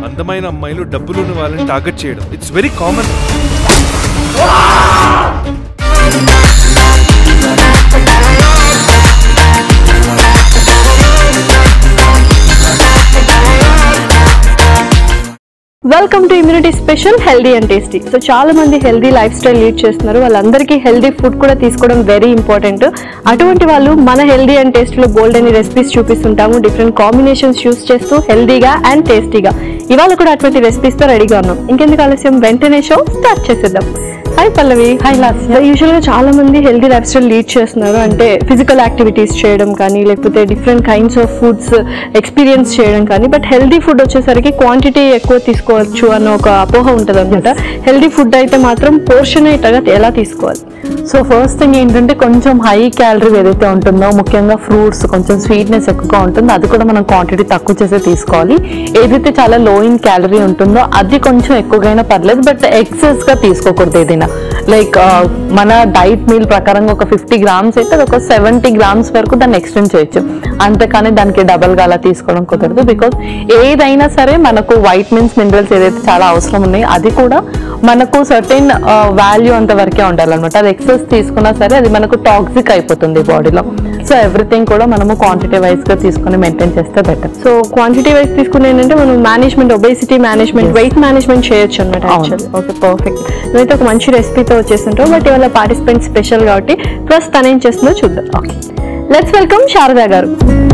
అందమైన అమ్మాయిలు డబ్బులున్న వాళ్ళని టార్గెట్ చేయడం it's very common welcome to immunity special healthy and tasty so చాలా మంది హెల్దీ లైఫ్ స్టైల్ లీడ్ చేస్తున్నారు వాళ్ళందరికీ హెల్దీ ఫుడ్ కూడా తీసుకోవడం వెరీ ఇంపార్టెంట్ అటువంటి వాళ్ళు మన హెల్దీ అండ్ టేస్టీలో బోల్డ్ అని రెసిపీస్ చూపిస్తుంటాము డిఫరెంట్ కాంబినేషన్స్ యూస్ చేస్తూ హెల్దీగా అండ్ టేస్టీగా ఇవాళ కూడా అటువంటి రెసిపీస్ తో రెడీగా ఉన్నాం ఇంకెందుకు ఆలస్యం వెంటనే షో స్టార్ట్ చేసేద్దాం హాయ్ పల్లవి హాయ్ లాస్ యూజువల్ గా చాలా మంది హెల్దీ లైఫ్ స్టైల్ లీడ్ చేస్తున్నారు అంటే ఫిజికల్ యాక్టివిటీస్ చేయడం కానీ లేకపోతే different kinds of foods experience చేయడం కానీ బట్ హెల్దీ ఫుడ్ వచ్చేసరికి క్వాంటిటీ ఎక్కువ తీసుకోవచ్చు అన్న ఒక అపోహ ఉంటుంది అనమాట హెల్దీ ఫుడ్ అయితే మాత్రం పోర్షన్ గా ఎలా తీసుకోవాలి సో ఫస్ట్ థింగ్ ఏంటంటే కొంచెం హై క్యాలరీ ఏదైతే ఉంటుందో ముఖ్యంగా ఫ్రూట్స్ కొంచెం స్వీట్నెస్ ఎక్కువగా ఉంటుందో అది కూడా మనం క్వాంటిటీ తక్కువ చేసే తీసుకోవాలి ఏదైతే చాలా లో ఇన్ క్యాలరీ ఉంటుందో అది కొంచెం ఎక్కువగా పర్లేదు బట్ ఎక్సెస్ గా తీసుకోకూడదు ఏదైనా లైక్ మన డైట్ మీల్ ప్రకారంగా ఒక ఫిఫ్టీ గ్రామ్స్ అయితే అది ఒక సెవెంటీ గ్రామ్స్ వరకు దాన్ని ఎక్స్టెండ్ చేయొచ్చు అంతేకాని దానికి డబల్ గా అలా తీసుకోవడం కుదరదు బికాస్ ఏదైనా సరే మనకు వైటమిన్స్ మినరల్స్ ఏదైతే చాలా అవసరం ఉన్నాయో అది కూడా మనకు సర్టెన్ వాల్యూ అంత వరకే ఉండాలన్నమాట అది ఎక్సెస్ తీసుకున్నా సరే అది మనకు టాక్సిక్ అయిపోతుంది బాడీలో సో ఎవ్రీథింగ్ కూడా మనము క్వాంటిటీ వైజ్ గా తీసుకుని మెయింటైన్ చేస్తే బెటర్ సో క్వాంటిటీ వైజ్ తీసుకుని ఏంటంటే మనం management obesity management weight management చేయొచ్చు అనమాట అవును. ఓకే పర్ఫెక్ట్ నువ్వైతే ఒక మంచి రెసిపీతో వచ్చేస్తుంటావు బట్ ఇవాళ పార్టిసిపెంట్ స్పెషల్ కాబట్టి ఫస్ట్ తనేం చేస్తుందో చూద్దాం ఓకే లెట్స్ వెల్కమ్ శారదా గారు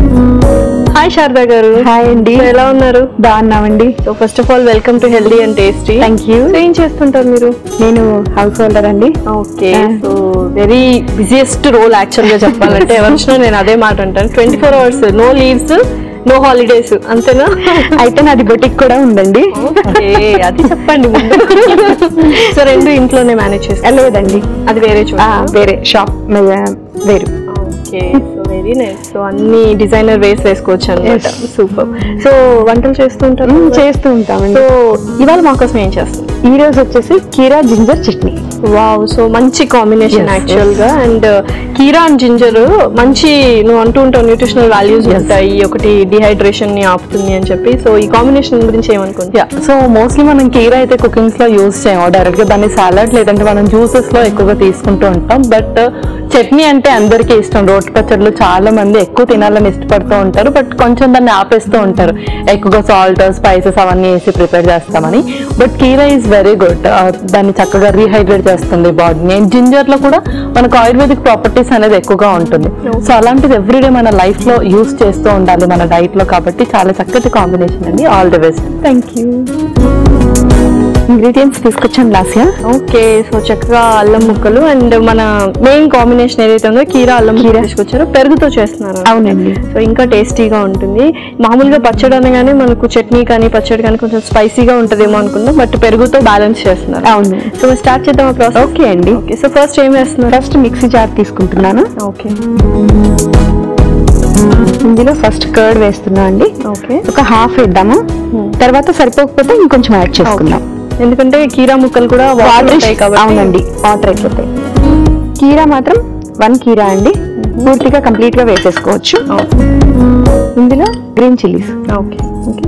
హాయ్ శారదా గారు హాయ్ అండి So, ఎలా ఉన్నారు బాగున్నామండి so first of all welcome to healthy and tasty thank you ఏం చేస్తుంటారు మీరు నేను హౌస్ హోల్డర్ అండి okay Ah. So very busiest role actual గా చెప్పాలంటే ఎవరు వచ్చినా నేను అదే మాట అంటాను twenty four hours no leaves no holidays అంతేనా అయితే నాది బొటిక్ కూడా ఉందండి ఓకే అది చెప్పండి ముందు సో రెండు ఇంట్లోనే మేనేజ్ చేస్తాను లేదండి అది వేరే చోట ఆ, వేరే షాప్ వేరు okay so very nice so అన్ని డిజైనర్ వేస్ వేసుకోవచ్చు అనమాట Yes. సూపర్ సో వంటలు చేస్తుంటారు మ్మ్, చేస్తూ ఉంటామండి సో ఇవాళ మాకోసం ఏం చేస్తాం ఈ రోజు వచ్చేసి కీరా జింజర్ చట్నీ వావ్ సో మంచి కాంబినేషన్ Yes, యాక్చువల్ గా అండ్ కీరా అండ్ జింజర్ మంచి నువ్వు అంటూ ఉంటావు న్యూట్రిషనల్ వాల్యూస్ Yes. ఉంటాయి ఒకటి డిహైడ్రేషన్ ని ఆపుతుంది అని చెప్పి సో ఈ కాంబినేషన్ గురించి ఏమనుకుంటా యా సో మోస్ట్లీ మనం కీరా అయితే కుకింగ్స్ లో యూస్ చేయము డైరెక్ట్ గా దాన్ని సాలడ్ లేదంటే మనం జ్యూసెస్ లో ఎక్కువగా తీసుకుంటూ ఉంటాం బట్ చట్నీ అంటే అందరికీ ఇష్టం రోటి పచ్చళ్ళు చాలా మంది ఎక్కువ తినాలని ఇష్టపడుతూ ఉంటారు బట్ కొంచెం దాన్ని ఆపేస్తూ ఉంటారు ఎక్కువగా సాల్ట్ స్పైసెస్ అవన్నీ వేసి ప్రిపేర్ చేస్తామని బట్ కీరా ఈజ్ వెరీ గుడ్ దాన్ని చక్కగా రీహైడ్రేట్ చేస్తుంది బాడీని అండ్ జింజర్ లో కూడా మనకు ఆయుర్వేదిక్ ప్రాపర్టీస్ అనేది ఎక్కువగా ఉంటుంది సో అలాంటిది ఎవ్రీడే మన లైఫ్ లో యూస్ చేస్తూ ఉండాలి మన డైట్ లో కాబట్టి చాలా చక్కటి కాంబినేషన్ అండి all the best thank you ingredients తీసుకొచ్చాను లాస్యా ఓకే సో చక్కగా అల్లం ముక్కలు అండ్ మన మెయిన్ కాంబినేషన్ ఏదైతే ఉందో కీరా అల్లం ముక్కలు తీసుకొచ్చారో పెరుగుతో చేస్తున్నారు అవునండి సో ఇంకా టేస్టీగా ఉంటుంది మామూలుగా పచ్చడి అనగానే మనకు చట్నీ కానీ పచ్చడి కానీ కొంచెం స్పైసీగా ఉంటుందేమో అనుకున్నాం బట్ పెరుగుతో బ్యాలెన్స్ చేస్తున్నారు అవును సో స్టార్ట్ చేద్దాం ప్రాసెస్ ఓకే అండి ఓకే సో ఫస్ట్ ఏం వేస్తున్నారు ఫస్ట్ మిక్సీ జార్ తీసుకుంటున్నాను ఓకే ఇందులో ఫస్ట్ కర్డ్ వేస్తున్నా అండి ఓకే ఒక హాఫ్ వేద్దాము తర్వాత సరిపోకపోతే ఇంకొంచెం యాడ్ చేసుకుందాం ఎందుకంటే కీరా ముక్కలు కూడా వాటర్ ఉంటాయి కాబట్టి అవునండి వాటర్ అయిపోతాయి కీరా మాత్రం వన్ కీరా అండి పూర్తిగా కంప్లీట్ గా వేసేసుకోవచ్చు ఇందులో గ్రీన్ చిల్లీస్ ఓకే ఓకే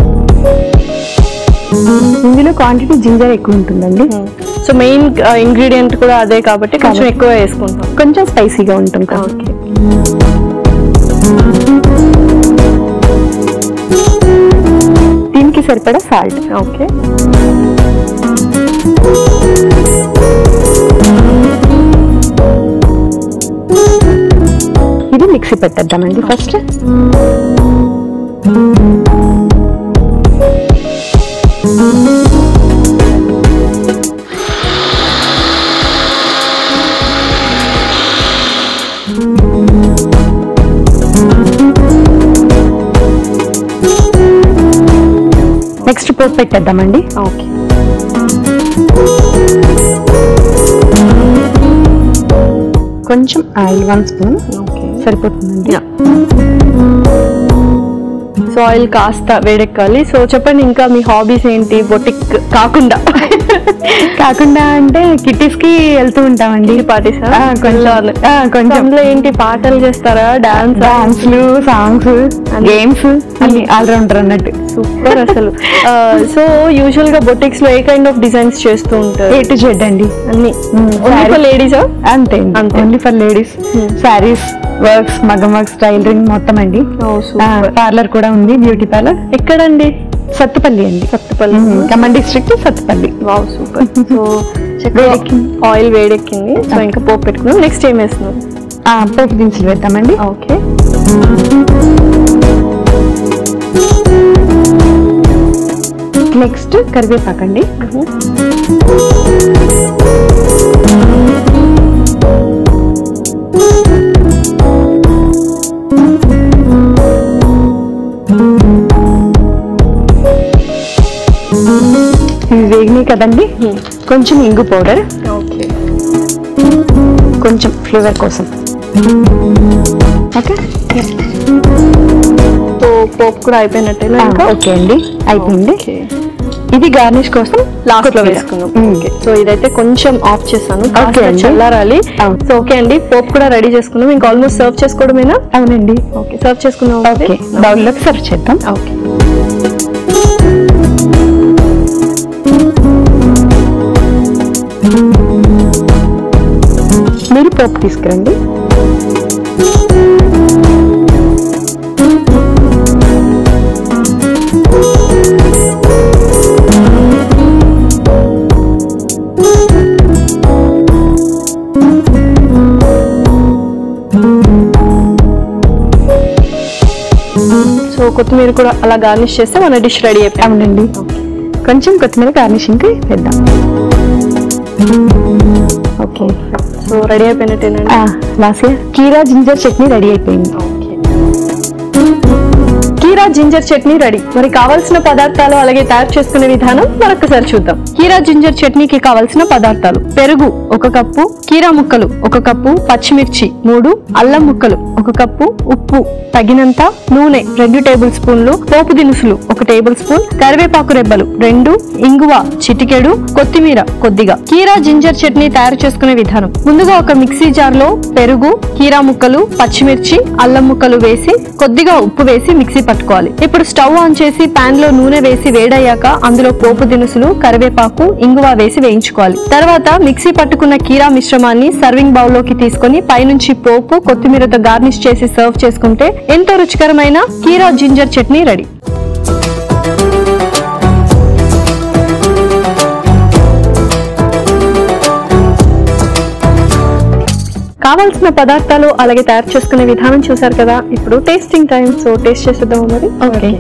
ఇందులో క్వాంటిటీ జింజర్ ఎక్కువ ఉంటుందండి సో మెయిన్ ఇంగ్రీడియంట్ కూడా అదే కాబట్టి కొంచెం కాబట్టి. ఎక్కువ వేసుకుంటాం కొంచెం స్పైసీగా ఉంటుంది కాబట్టి. ఓకే దీనికి సరిపడా సాల్ట్ ఓకే ఇది మిక్సీ పెట్టేద్దామండి ఫస్ట్ నెక్స్ట్ పోపు పెట్టేద్దామండి ఓకే కొంచెం ఆయిల్ వన్ స్పూన్ ఓకే సరిపోతుందండి Yeah. సో సో ఆయిల్ కాస్త వేడెక్కాలి సో చెప్పండి ఇంకా మీ హాబీస్ ఏంటి బొటిక్ కాకుండా కాకుండా అంటే కిట్టీస్ కి వెళ్తూ ఉంటామండి పార్టీస్ ఆ, కొంచెం ఆ, కొంచెం అందులో ఏంటి పాటలు చేస్తారా డాన్స్ డాన్స్లు సాంగ్స్ గేమ్స్ అన్ని ఆల్రౌండర్ అన్నట్టు సూపర్ అసలు సో యూజువల్ గా బొటిక్స్ లో ఏ కైండ్ ఆఫ్ డిజైన్స్ చేస్తూ ఉంటారు ఏ టు జెడ్ అండి అన్ని saree. లేడీసా అంతే అంతే. Only for ladies sarees works మగం వర్క్స్ టైలరింగ్ మొత్తం అండి పార్లర్ కూడా ఉంది బ్యూటీ పార్లర్ ఎక్కడండి సత్తుపల్లి అండి Sathupalli Khammam district Sathupalli wow super so వేడెక్కింది. ఆయిల్ వేడెక్కింది సో ఇంకా పోపు పెట్టుకున్నాం నెక్స్ట్ ఏం వేస్తున్నాం ఆ, పోపు దినుసులు వేద్దామండి ఓకే నెక్స్ట్ కరివేపాకండి ఇవి వేగినాయి కదండి కొంచెం ఇంగు పౌడర్ ఓకే కొంచెం ఫ్లేవర్ కోసం ఓకే సో పోపు కూడా అయిపోయినట్టేనా ఇంకా ఓకే అండి అయిపోయింది ఓకే ఇది గార్నిష్ కోసం లాస్ట్ లో కొత్తిమీర. వేసుకున్నాం మ్మ్. ఓకే సో ఇదైతే కొంచెం ఆఫ్ చేస్తాను ఓకే కాస్త అండి. చల్లారాలి అవును. సో ఓకే అండి పోపు కూడా రెడీ చేసుకున్నాం ఇంకా ఆల్మోస్ట్ సర్వ్ చేసుకోవడమేనా అవునండి ఓకే సర్వ్ చేసుకున్నాం ఓకే బౌల్లోకి సర్వ్ చేద్దాం ఓకే మీరు పోపు తీసుకురండి సో కొత్తిమీర కూడా అలా గార్నిష్ చేస్తే మన డిష్ రెడీ అయిపోయింది అవునండి కొంచెం కొత్తిమీర గార్నిషింగ్ వేద్దాం ఓకే సో రెడీ అయిపోయినట్టేనండి లాస్ట్ కీరా జింజర్ చట్నీ రెడీ అయిపోయింది కీరా జింజర్ చట్నీ రెడీ మరి కావాల్సిన పదార్థాలు అలాగే తయారు చేసుకునే విధానం మరొకసారి చూద్దాం కీరా జింజర్ చట్నీకి కావాల్సిన పదార్థాలు పెరుగు ఒక కప్పు కీరా ముక్కలు ఒక కప్పు పచ్చిమిర్చి మూడు అల్లం ముక్కలు ఒక కప్పు ఉప్పు తగినంత నూనె రెండు టేబుల్ స్పూన్లు పోపు దినుసులు ఒక టేబుల్ స్పూన్ కరివేపాకు రెబ్బలు రెండు ఇంగువ చిటికెడు కొత్తిమీర కొద్దిగా కీరా జింజర్ చట్నీ తయారు చేసుకునే విధానం ముందుగా ఒక మిక్సీ జార్ లో పెరుగు కీరా ముక్కలు పచ్చిమిర్చి అల్లం ముక్కలు వేసి కొద్దిగా ఉప్పు వేసి మిక్సీ పట్టుకోవాలి ఇప్పుడు స్టవ్ ఆన్ చేసి పాన్ లో నూనె వేసి వేడయ్యాక అందులో పోపు దినుసులు కరివేపాకు ఇంగువ వేసి వేయించుకోవాలి తర్వాత మిక్సీ పట్టుకున్న కీరా మిశ్రమాన్ని సర్వింగ్ బౌల్ లోకి తీసుకొని పైనుంచి పోపు కొత్తిమీరతో గార్నిష్ చేసి సర్వ్ చేసుకుంటే ఎంతో రుచికరమైన కీరా జింజర్ చట్నీ రెడీ కావాల్సిన పదార్థాలు అలాగే తయారు చేసుకునే విధానం చూసారు కదా ఇప్పుడు టేస్టింగ్ టైం సో టేస్ట్ చేసేద్దాం మరి ఓకే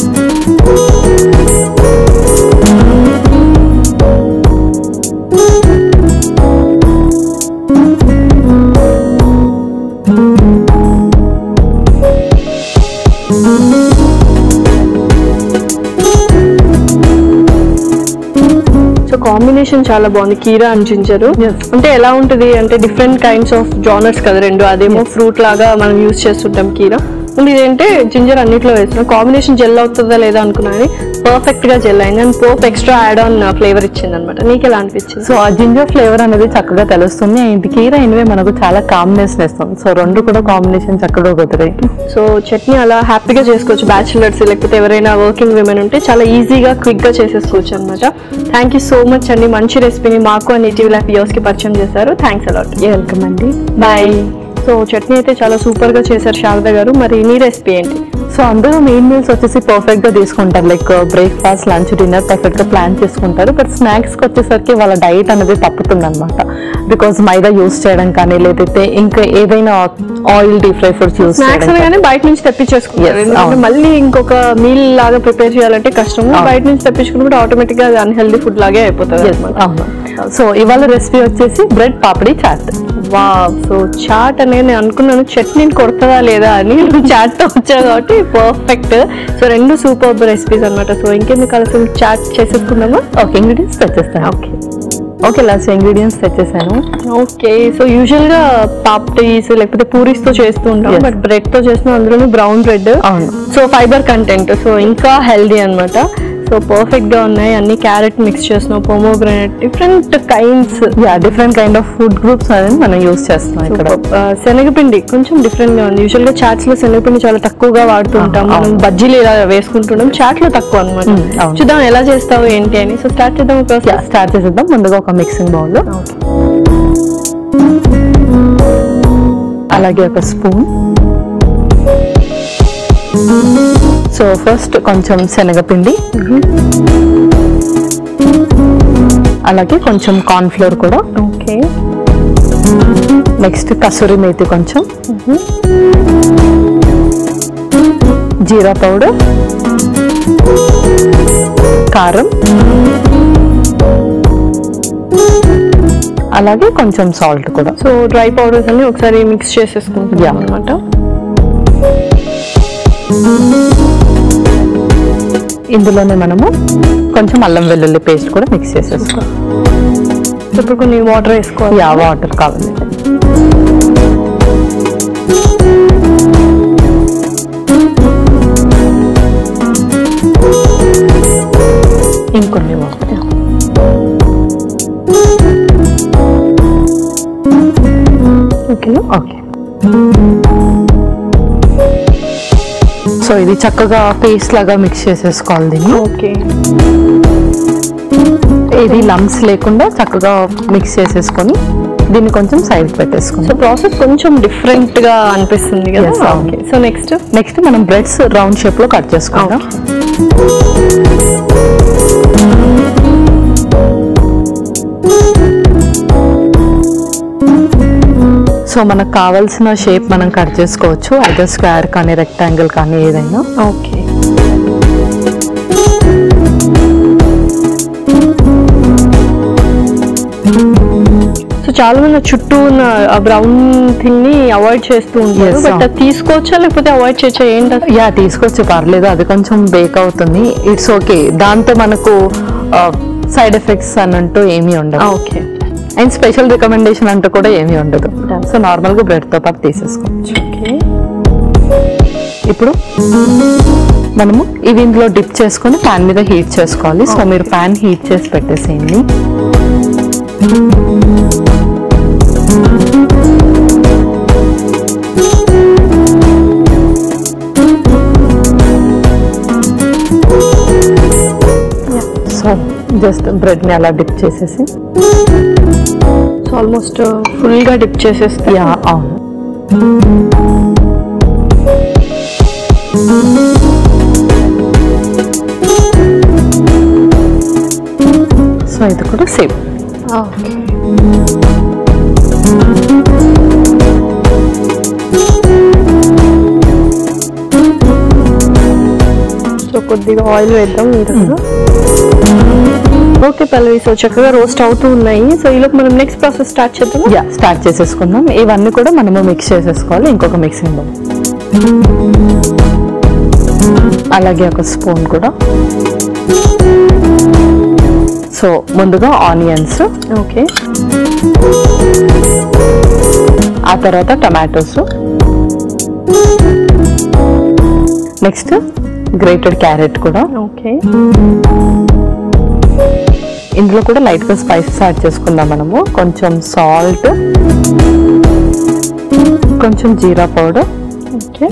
సో కాంబినేషన్ చాలా బాగుంది కీరా అండ్ జింజర్ అంటే ఎలా ఉంటది అంటే డిఫరెంట్ కైండ్స్ ఆఫ్ జానర్స్ కదా రెండు అదేమో ఫ్రూట్ లాగా మనం యూజ్ చేస్తుంటాం కీరా అండ్ ఇదేంటే జింజర్ అన్నిట్లో వేసిన కాంబినేషన్ జెల్ అవుతుందా లేదా అనుకున్నాను పర్ఫెక్ట్ గా జెల్ అయింది అండ్ పోప్ ఎక్స్ట్రా యాడ్ ఆన్ ఫ్లేవర్ ఇచ్చింది అనమాట నీకు ఎలా అనిపించింది సో ఆ జింజర్ ఫ్లేవర్ అనేది చక్కగా తెలుస్తుంది అండ్ కీరా ఎనివే మనకు చాలా కాంబినేషన్ ఇస్తుంది సో రెండు కూడా కాంబినేషన్ చక్కగా కుదిరాయి సో చట్నీ అలా హ్యాపీగా చేసుకోవచ్చు బ్యాచిలర్స్ లేకపోతే ఎవరైనా వర్కింగ్ విమెన్ ఉంటే చాలా ఈజీగా క్విక్ గా చేసేసుకోవచ్చు అనమాట థ్యాంక్ యూ సో మచ్ అండి మంచి రెసిపీని మాకు అండ్ ఈటీవీ లైఫ్ కి పరిచయం చేశారు థ్యాంక్స్ అలాట్ వెల్కమ్ అండి బాయ్ సో చట్నీ అయితే చాలా సూపర్ గా చేశారు శారద గారు మరి నీ రెసిపీ ఏంటి సో అందరూ మెయిన్ మీల్స్ వచ్చేసి పర్ఫెక్ట్ గా తీసుకుంటారు like breakfast lunch dinner perfect గా ప్లాన్ చేసుకుంటారు బట్ స్నాక్స్ కి వచ్చేసరికి వాళ్ళ డైట్ అనేది తప్పుతుంది అనమాట బికాస్ మైదా యూస్ చేయడం కానీ లేదైతే ఇంకా ఏదైనా oil deep fry foods use snacks చేయడం అనగానే బయట నుంచి తెప్పించేసుకుంటారు Yes, ఎందుకంటే అవును. మళ్ళీ ఇంకొక మీల్ లాగా ప్రిపేర్ చేయాలంటే కష్టం అవును. బయట నుంచి తెప్పించుకున్నప్పుడు ఆటోమేటిక్ గా అన్హెల్దీ ఫుడ్ లాగే అయిపోతుంది Yes, అవును సో ఇవాళ రెసిపీ వచ్చేసి బ్రెడ్ పాపడి చాట్ వా సో చాట్ అనేది నేను అనుకున్నాను చట్నీని కొడుతుందా లేదా అని చాట్ తో వచ్చా కాబట్టి పర్ఫెక్ట్ సో రెండు సూపర్ రెసిపీస్ అన్నమాట సో ఇంకెందుకు కలిసి చాట్ చేసేసుకుందామా ఓకే ఇంగ్రీడియంట్స్ వచ్చేస్తాను ఓకే ఓకే లాస్ట్ ఇంగ్రీడియంట్స్ తెచ్చేసాను ఓకే సో యూజువల్ గా పాప్టీస్ లేకపోతే పూరీస్ తో చేస్తూ ఉంటాం Yes. బట్ బ్రెడ్ తో చేసిన అందులోనే బ్రౌన్ బ్రెడ్ అవును. సో ఫైబర్ కంటెంట్ సో ఇంకా హెల్దీ అన్నమాట సో పర్ఫెక్ట్ గా ఉన్నాయి అన్ని క్యారెట్ మిక్స్ చేస్తున్నాం pomegranate different kinds ya different kind of food groups అనేది మనం యూస్ చేస్తున్నాం ఇక్కడ శనగపిండి కొంచెం డిఫరెంట్ గా ఉంది యూజువల్ గా చాట్స్ లో శనగపిండి చాలా తక్కువగా వాడుతూ ఉంటాం మనం అవును. బజ్జీలు ఇలా వేసుకుంటుంటాం చాట్ లో తక్కువ అనమాట Mm, అవును. చూద్దాం ఎలా చేస్తావు ఏంటి అని సో స్టార్ట్ చేద్దాం యా ప్రాసెస్ స్టార్ట్ చేసేద్దాం ముందుగా ఒక మిక్సింగ్ బౌల్ అలాగే ఒక స్పూన్ సో ఫస్ట్ కొంచెం శనగపిండి అలాగే కొంచెం కార్న్ ఫ్లోర్ కూడా ఓకే నెక్స్ట్ కసూరి మేతి కొంచెం జీరా పౌడర్ కారం అలాగే కొంచెం సాల్ట్ కూడా సో డ్రై పౌడర్స్ అన్ని ఒకసారి మిక్స్ చేసేసుకుంటాం Yeah. అనమాట ఇందులోనే మనము కొంచెం అల్లం వెల్లుల్లి పేస్ట్ కూడా మిక్స్ చేసేసుకోవాలి ఇప్పుడు కొన్ని వాటర్ వేసుకోవాలి యా వాటర్ కావాలి ఇంకొన్ని వాటర్ ఓకేనా ఓకే సో ఇది చక్కగా పేస్ట్ లాగా మిక్స్ చేసేసుకోవాలి దీన్ని ఓకే ఇది లమ్స్ లేకుండా చక్కగా మిక్స్ చేసేసుకొని దీన్ని కొంచెం సైడ్ సో పెట్టేసుకుందాం ప్రాసెస్ కొంచెం డిఫరెంట్ గా అనిపిస్తుంది కదా Yes, అవును. ఓకే సో నెక్స్ట్ నెక్స్ట్ మనం బ్రెడ్స్ రౌండ్ షేప్ లో కట్ చేసుకుందాం సో మనకు కావాల్సిన షేప్ మనం కట్ చేసుకోవచ్చు అయితే స్క్వేర్ కానీ రెక్టాంగిల్ కానీ ఏదైనా ఓకే సో చాలా మంది చుట్టూ ఉన్న బ్రౌన్ థింగ్ ని అవాయిడ్ చేస్తూ ఉంటారు Yes, బట్ అవును. అది తీసుకోవచ్చా లేకపోతే అవాయిడ్ చేయొచ్చా ఏంటి అసలు? యా తీసుకొచ్చి పర్లేదు అది కొంచెం బేక్ అవుతుంది ఇట్స్ ఓకే దాంతో మనకు సైడ్ ఎఫెక్ట్స్ అని అంటూ ఏమీ ఉండవు ఓకే అండ్ స్పెషల్ రికమెండేషన్ అంటూ కూడా ఏమీ ఉండదు సో నార్మల్గా బ్రెడ్తో పాటు తీసేసుకోవచ్చు ఓకే ఇప్పుడు మనము ఇవి ఇందులో డిప్ చేసుకొని ప్యాన్ మీద హీట్ చేసుకోవాలి సో మీరు ప్యాన్ హీట్ చేసి పెట్టేసేయండి సో జస్ట్ బ్రెడ్ని అలా డిప్ చేసేసి సో ఆల్మోస్ట్ ఫుల్ గా డిప్ చేసేస్తే యా అవును సో ఇది కూడా సేమ్ ఓకే సో కొద్దిగా ఆయిల్ వేద్దాం ఇంతగా ఓకే పల్లవి సో చక్కగా రోస్ట్ అవుతూ ఉన్నాయి సో ఈలోపు మనం నెక్స్ట్ ప్రాసెస్ స్టార్ట్ చేద్దాం యా స్టార్ట్ చేసేసుకుందాం ఇవన్నీ కూడా మనము మిక్స్ చేసేసుకోవాలి ఇంకొక మిక్సింగ్ బౌల్ అలాగే ఒక స్పూన్ కూడా సో ముందుగా ఆనియన్స్ ఓకే ఆ తర్వాత టమాటోస్ నెక్స్ట్ గ్రేటెడ్ క్యారెట్ కూడా ఓకే ఇందులో కూడా లైట్ గా స్పైసెస్ యాడ్ చేసుకుందాం మనము కొంచెం సాల్ట్ కొంచెం జీరా powder okay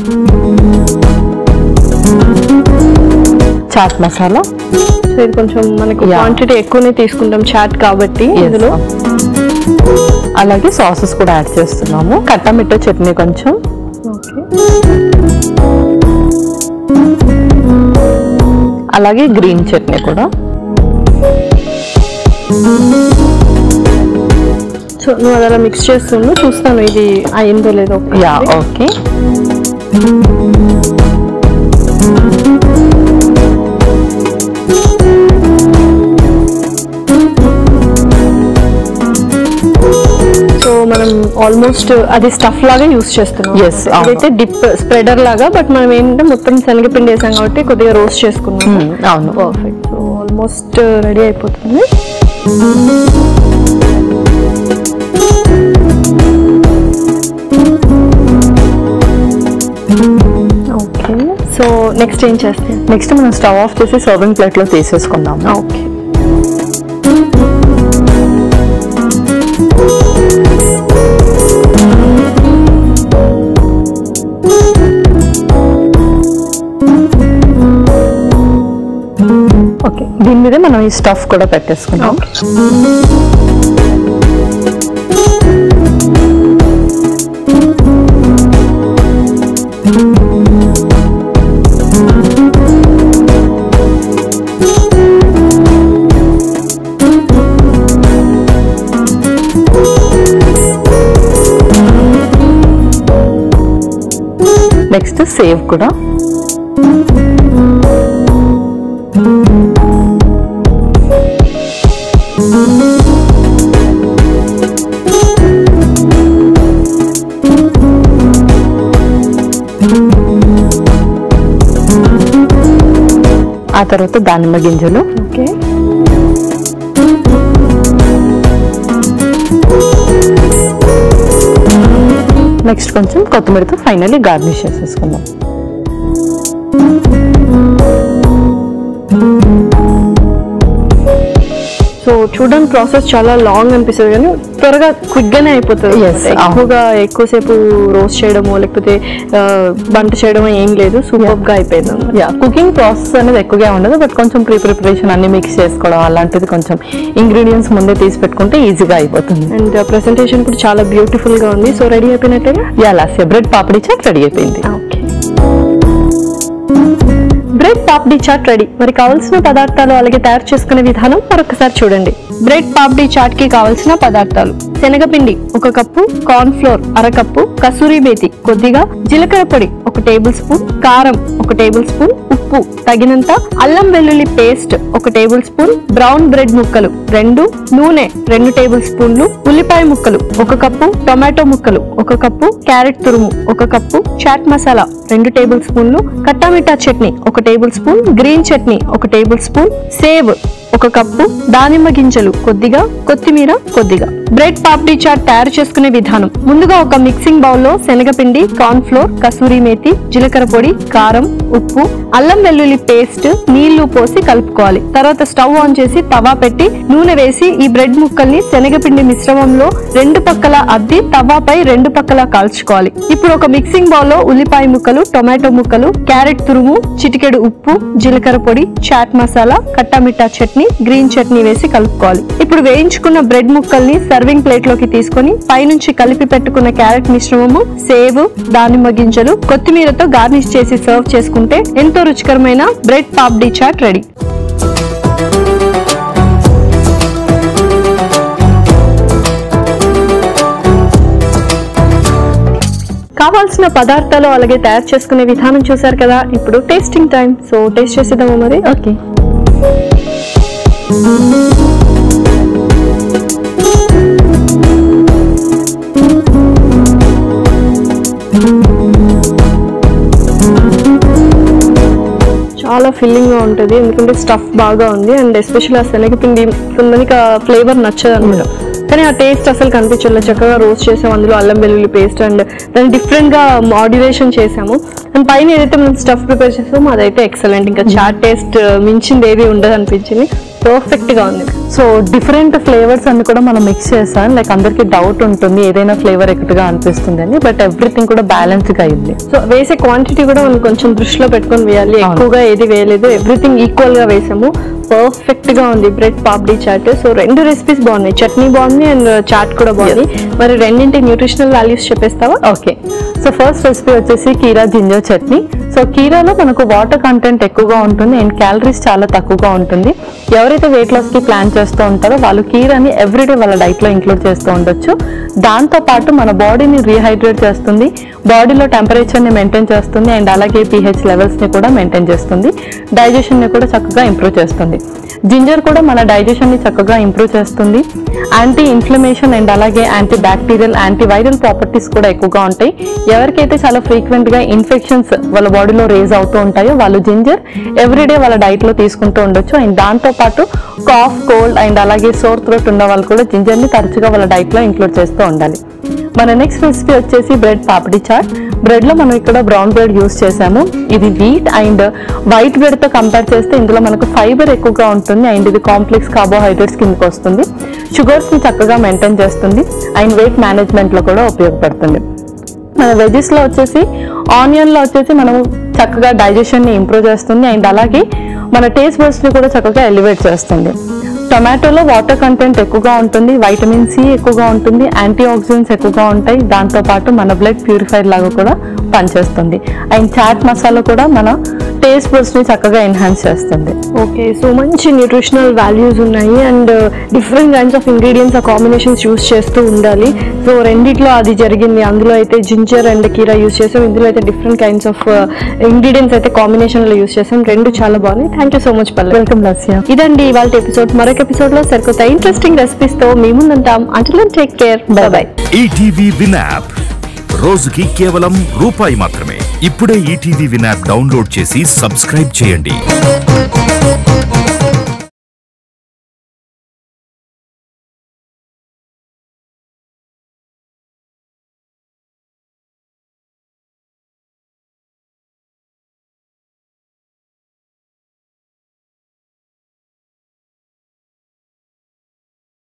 chaat masala so ఇది కొంచెం మనకు Yeah. క్వాంటిటీ ఎక్కువనే తీసుకుంటాం చాట్ కాబట్టి Yes, ఇందులో అలాగే సాసెస్ కూడా యాడ్ చేస్తున్నాము కట్టమిట్ట చట్నీ కొంచెం ఓకే అలాగే గ్రీన్ చట్నీ కూడా సో నువ్వు అది అలా మిక్స్ చేస్తుండు చూస్తాను ఇది అయిందో లేదో ఒకసారి. యా ఓకే సో మనం ఆల్మోస్ట్ అది స్టఫ్ లాగా యూస్ చేస్తున్నాం Yes, అవును. ఇదైతే డిప్ స్ప్రెడర్ లాగా బట్ మనం ఏంటంటే మొత్తం శనగపిండి వేసాం కాబట్టి కొద్దిగా రోస్ట్ చేసుకున్నాం అవును పర్ఫెక్ట్ సో ఆల్మోస్ట్ రెడీ అయిపోతుంది ఓకే సో నెక్స్ట్ ఏం చేస్తాం నెక్స్ట్ మనం స్టవ్ ఆఫ్ చేసి సర్వింగ్ ప్లేట్ లో తీసేసుకుందాం ఓకే ఓకే దీని మీద మనం ఈ స్టఫ్ కూడా పెట్టేసుకుందాం నెక్స్ట్ సేవ్ కూడా ఆ తర్వాత దానిమ్మ గింజలు ఓకే నెక్స్ట్ కొంచెం కొత్తిమీరతో ఫైనల్లీ గార్నిష్ చేసేసుకుందాం సో చూడడానికి ప్రాసెస్ చాలా లాంగ్ అనిపిస్తుంది కానీ త్వరగా క్విక్ గానే అయిపోతుంది Yes, అవును. ఎక్కువగా ఎక్కువసేపు రోస్ట్ చేయడమో లేకపోతే ఆ, వంట చేయడమో ఏం లేదు సూపర్ గా అయిపోయింది అన్నమాట. యా కుకింగ్ ప్రాసెస్ అనేది ఎక్కువగా ఉండదు బట్ కొంచెం ప్రీ ప్రిపరేషన్ అన్ని మిక్స్ చేసుకోవడం అలాంటిది కొంచెం ఇంగ్రీడియంట్స్ ముందే తీసి పెట్టుకుంటే ఈజీగా అయిపోతుంది అండ్ ప్రెసెంటేషన్ కూడా చాలా బ్యూటిఫుల్ గా ఉంది సో రెడీ అయిపోయినట్టేనా ya last bread papdi chaat ready అయిపోయింది okay bread papdi chaat ready మరి కావాల్సిన పదార్థాలు అలాగే తయారు చేసుకునే విధానం మరొకసారి చూడండి బ్రెడ్ పాప్డీ చాట్ కి కావాల్సిన పదార్థాలు శనగపిండి ఒక కప్పు కార్న్ ఫ్లోర్ అరకప్పు కసూరి మేతి కొద్దిగా జీలకర్ర పొడి ఒక టేబుల్ స్పూన్ కారం ఒక టేబుల్ స్పూన్ ఉప్పు తగినంత అల్లం వెల్లుల్లి పేస్ట్ ఒక టేబుల్ స్పూన్ బ్రౌన్ బ్రెడ్ ముక్కలు రెండు నూనె రెండు టేబుల్ స్పూన్లు ఉల్లిపాయ ముక్కలు ఒక కప్పు టొమాటో ముక్కలు ఒక కప్పు క్యారెట్ తురుము ఒక కప్పు చాట్ మసాలా రెండు టేబుల్ స్పూన్లు కట్టామిఠా చట్నీ ఒక టేబుల్ స్పూన్ గ్రీన్ చట్నీ ఒక టేబుల్ స్పూన్ సేవ్ ఒక కప్పు దానిమ్మ గింజలు కొద్దిగా కొత్తిమీర కొద్దిగా బ్రెడ్ పాప్డీ చాట్ తయారు చేసుకునే విధానం ముందుగా ఒక మిక్సింగ్ బౌల్ లో శనగపిండి కార్న్ ఫ్లోర్ కసూరి మేతి జీలకర్ర పొడి కారం ఉప్పు అల్లం వెల్లుల్లి పేస్ట్ నీళ్లు పోసి కలుపుకోవాలి తర్వాత స్టవ్ ఆన్ చేసి తవా పెట్టి నూనె వేసి ఈ బ్రెడ్ ముక్కల్ని శనగపిండి మిశ్రమంలో రెండు పక్కల అద్ది తవాపై రెండు పక్కల కాల్చుకోవాలి ఇప్పుడు ఒక మిక్సింగ్ బౌల్ లో ఉల్లిపాయ ముక్కలు టొమాటో ముక్కలు క్యారెట్ తురుము చిటికెడు ఉప్పు జీలకర్ర పొడి చాట్ మసాలా కట్టామిట్టా చట్నీ గ్రీన్ చట్నీ వేసి కలుపుకోవాలి ఇప్పుడు వేయించుకున్న బ్రెడ్ ముక్కల్ని సర్వింగ్ ప్లేట్ లోకి తీసుకొని పైనుంచి కలిపి పెట్టుకున్న క్యారెట్ మిశ్రమము సేవ్ దానిమ్మ గింజలు కొత్తిమీరతో గార్నిష్ చేసి సర్వ్ చేసుకుంటే ఎంతో రుచికరమైన బ్రెడ్ పాప్డీ చాట్ రెడీ కావాల్సిన పదార్థాలు అలాగే తయారు చేసుకునే విధానం చూసారు కదా ఇప్పుడు టేస్టింగ్ టైం సో టేస్ట్ చేసేద్దామా మరి ఓకే చాలా ఫిల్లింగ్ గా ఉంటుంది ఎందుకంటే స్టఫ్ బాగా ఉంది అండ్ ఎస్పెషల్ ఆ శనగపిండి కొందరికి ఆ ఫ్లేవర్ నచ్చదు అనమాట కానీ ఆ టేస్ట్ అసలు కనిపించలేదు చక్కగా రోస్ట్ చేసాం అందులో అల్లం వెల్లుల్లి పేస్ట్ అండ్ దాన్ని డిఫరెంట్ గా మాడ్యులేషన్ చేసాము అండ్ పైన ఏదైతే మనం స్టఫ్ ప్రిపేర్ చేసామో అదైతే ఎక్సలెంట్ ఇంకా చాట్ టేస్ట్ మించింది ఏది ఉండదు అనిపించింది పర్ఫెక్ట్ గా ఉంది సో డిఫరెంట్ ఫ్లేవర్స్ అన్ని కూడా మనం మిక్స్ చేసాం లైక్ అందరికి డౌట్ ఉంటుంది ఏదైనా ఫ్లేవర్ ఎక్కువగా అనిపిస్తుంది అని బట్ ఎవ్రీథింగ్ కూడా బ్యాలెన్స్డ్ గా అయింది సో వేసే క్వాంటిటీ కూడా మనం కొంచెం దృష్టిలో పెట్టుకొని వేయాలి ఎక్కువగా ఏది వేయలేదు ఎవ్రీథింగ్ ఈక్వల్ గా వేసాము పర్ఫెక్ట్ గా ఉంది బ్రెడ్ పాప్డీ చాట్ సో రెండు రెసిపీస్ బాగున్నాయి చట్నీ బాగుంది అండ్ చాట్ కూడా బాగుంది మరి రెండింటి న్యూట్రిషనల్ వాల్యూస్ చెప్పేస్తావా ఓకే సో ఫస్ట్ రెసిపీ వచ్చేసి కీరా జింజర్ చట్నీ సో కీరాలో మనకు వాటర్ కంటెంట్ ఎక్కువగా ఉంటుంది అండ్ క్యాలరీస్ చాలా తక్కువగా ఉంటుంది ఎవరైతే వెయిట్ లాస్ కి ప్లాన్ చేస్తూ ఉంటారో వాళ్ళు కీరాని ఎవ్రీడే వాళ్ళ డైట్ లో ఇంక్లూడ్ చేస్తూ ఉండొచ్చు దాంతో పాటు మన బాడీని రీహైడ్రేట్ చేస్తుంది బాడీలో టెంపరేచర్ ని మెయింటైన్ చేస్తుంది అండ్ అలాగే పీహెచ్ లెవెల్స్ ని కూడా మెయింటైన్ చేస్తుంది డైజెషన్ ని కూడా చక్కగా ఇంప్రూవ్ చేస్తుంది జింజర్ కూడా మన డైజెషన్ ని చక్కగా ఇంప్రూవ్ చేస్తుంది యాంటీ ఇన్ఫ్లమేషన్ అండ్ అలాగే anti bacterial anti viral properties కూడా ఎక్కువగా ఉంటాయి ఎవరికైతే చాలా ఫ్రీక్వెంట్ గా ఇన్ఫెక్షన్స్ వాళ్ళ బాడీలో రేజ్ అవుతూ ఉంటాయో వాళ్ళు జింజర్ ఎవ్రీడే వాళ్ళ డైట్ లో తీసుకుంటూ ఉండొచ్చు అండ్ దాంతో పాటు కాఫ్ కోల్డ్ అండ్ అలాగే సోర్ థ్రోట్ ఉన్న వాళ్ళు కూడా జింజర్ ని తరచుగా వాళ్ళ డైట్ లో ఇంక్లూడ్ చేస్తూ ఉండాలి మన నెక్స్ట్ రెసిపీ వచ్చేసి బ్రెడ్ పాపిడి చాట్ బ్రెడ్ లో మనం ఇక్కడ బ్రౌన్ బ్రెడ్ యూస్ చేసాము ఇది వీట్ అండ్ వైట్ బ్రెడ్ తో కంపేర్ చేస్తే ఇందులో మనకు ఫైబర్ ఎక్కువగా ఉంటుంది అండ్ ఇది కాంప్లెక్స్ కార్బోహైడ్రేట్స్ కిందకి వస్తుంది షుగర్స్ ని చక్కగా మెయింటైన్ చేస్తుంది అండ్ వెయిట్ మేనేజ్మెంట్ లో కూడా ఉపయోగపడుతుంది మన వెజెస్ లో వచ్చేసి ఆనియన్ లో వచ్చేసి మనం చక్కగా డైజెషన్ ని ఇంప్రూవ్ చేస్తుంది అండ్ అలాగే మన టేస్ట్ బర్డ్స్ ని కూడా చక్కగా ఎలివేట్ చేస్తుంది టొమాటోలో వాటర్ కంటెంట్ ఎక్కువగా ఉంటుంది వైటమిన్ సి ఎక్కువగా ఉంటుంది యాంటీ ఆక్సిడెంట్స్ ఎక్కువగా ఉంటాయి దాంతో పాటు మన బ్లడ్ ప్యూరిఫైర్ లాగా కూడా పనిచేస్తుంది అండ్ చాట్ మసాలా కూడా మన టేస్ట్ బర్డ్స్ ని చక్కగా ఎన్హాన్స్ చేస్తుంది ఓకే సో మంచి న్యూట్రిషనల్ వాల్యూస్ ఉన్నాయి and different kinds of ingredients ఆ కాంబినేషన్స్ యూస్ చేస్తూ ఉండాలి సో రెండిట్లో అది జరిగింది అందులో అయితే జింజర్ అండ్ కీరా యూస్ చేసాం ఇందులో అయితే డిఫరెంట్ కైండ్స్ ఆఫ్ ఇంగ్రీడియంట్స్ అయితే కాంబినేషన్ లో యూస్ చేసాం రెండు చాలా బాగున్నాయి థ్యాంక్ యూ సో మచ్ పల్లె వెల్కమ్ లస్యా ఇదండి ఇవాళ ఎపిసోడ్ మరొక ఎపిసోడ్ లో సరికొత్త ఇంట్రెస్టింగ్ రెసిపీస్ తో మీ ముందుంటాం until take care bye bye ETV win app రోజుకి కేవలం రూపాయి మాత్రమే ఇప్పుడే ఈటీవీ విన్ యాప్ డౌన్లోడ్ చేసి సబ్స్క్రైబ్ చేయండి